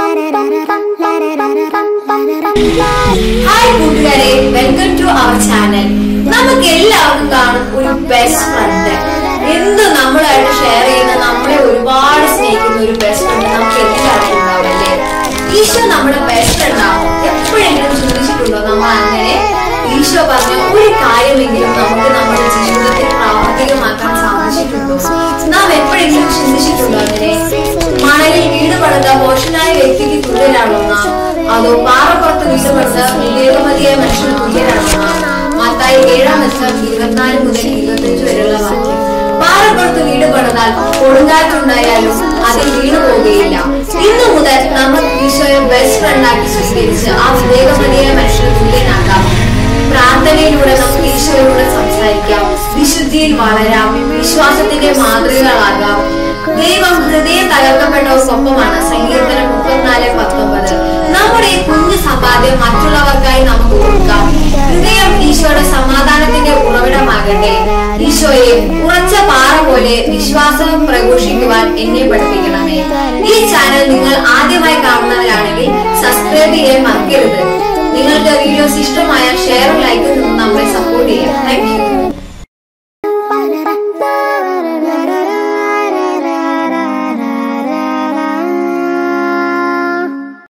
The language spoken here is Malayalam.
ഹായ് കൂട്ടുകാരെ വെൽക്കം ടു അവർ ചാനൽ നമുക്ക് എല്ലാവർക്കും കാണും ഒരു ബെസ്റ്റ് ഫ്രണ്ട് എന്ത് നമ്മളായിട്ട് ഷെയർ ചെയ്യുന്ന നമ്മളെ ഒരുപാട് സ്നേഹിക്കുന്ന ഒരു ബെസ്റ്റ് ഫ്രണ്ട് നമുക്ക് എല്ലാവർക്കും ഉണ്ടാവല്ലേ ഈശോ നമ്മുടെ ബെസ്റ്റ് ഫ്രണ്ട് ആവും എപ്പോഴെങ്കിലും ചിന്തിച്ചിട്ടുണ്ടോ നമ്മൾ അങ്ങനെ ഈശോ പറഞ്ഞ ഒരു കാര്യമെങ്കിലും നമുക്ക് നമ്മുടെ ജീവിതത്തിൽ പ്രാവർത്തികമാക്കാൻ സാധിച്ചിട്ടുണ്ടോ നാം എപ്പോഴെങ്കിലും ചിന്തിച്ചിട്ടുണ്ടോ അങ്ങനെ മണലിൽ വീട് പണിത മോശനായ വ്യക്തിക്ക് തുല്യരാണോ നാം അതോ പാറപ്പുറത്ത് വീട് പണിത വിവേകമതിയായ മനുഷ്യന് തുല്യരാണോ നാം മത്തായി ഏഴാം ലക്ഷം ഇരുപത്തിനാല് മുതൽ ഇരുപത്തിയഞ്ച് വരെയുള്ള വാക്യം പാറപ്പുറത്ത് വീട് പണിതാൽ കൊടുങ്കാറ്റുണ്ടായാലും അതിൽ വീണു പോകുകയില്ല ഇന്നു മുതൽ നമ്മൾ ഈശോയെ ബെസ്റ്റ് ഫ്രണ്ടാക്കി സ്വീകരിച്ച് ആ വിവേകമതിയായ മനുഷ്യന് തുല്യനാക്കാം പ്രാർത്ഥനയിലൂടെ നമുക്ക് ഈശോയോട് സംസാരിക്കാം വിശുദ്ധിയിൽ വളരാം വിശ്വാസത്തിന്റെ മാതൃകകളാകാം ദൈവം ഹൃദയം തകർക്കപ്പെട്ടവർക്കൊപ്പമാണ് സങ്കീർത്തനം മുപ്പത്തിനാല് പത്തൊമ്പത് നമ്മുടെ ഈ കുഞ്ഞു സമ്പാദ്യം മറ്റുള്ളവർക്കായി നമുക്ക് കൊടുക്കാം ഹൃദയം ഈശോയുടെ സമാധാനത്തിന്റെ ഉറവിടമാകട്ടെ ഈശോയെ ഉറച്ച പാറ പോലെ വിശ്വാസം പ്രഘോഷിക്കുവാൻ എന്നെ പഠിപ്പിക്കണമേ ഈ ചാനൽ നിങ്ങൾ ആദ്യമായി കാണുന്നവരാണെങ്കിൽ സബ്സ്ക്രൈബ് ചെയ്യാൻ മറക്കരുത് നിങ്ങൾക്ക് വീഡിയോസ് ഇഷ്ടമായി